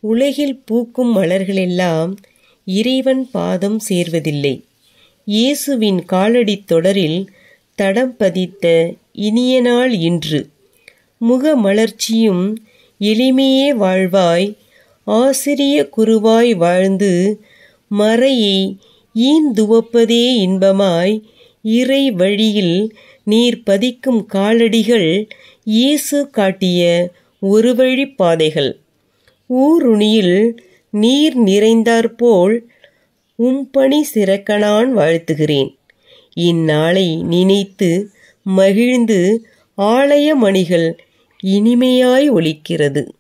உலகில் பூக்கும் மலர்களெல்லாம் இறைவன் பாதம் சேர்வதில்லை இயேசுவின் காலடித் தொடரில் தடம் பதித்த இனிய நாள் இன்று முக மலர்ச்சியும் எளிமையே வாழ்வாய் ஆசிரிய குருவாய் வாழ்ந்து மறையை ஈந்துவப்பதே இன்பமாய் இறை வழியில் நீர் பதிக்கும் காலடிகள் இயேசு காட்டிய ஒரு வழிப் பாதைகள் ஊருணியில் நீர் நிறைந்தாற்போல் உம்பணி சிறக்க நான் வாழ்த்துகிறேன் இந்நாளை நினைத்து மகிழ்ந்து ஆலய மணிகள் இனிமையாய் ஒலிக்கிறது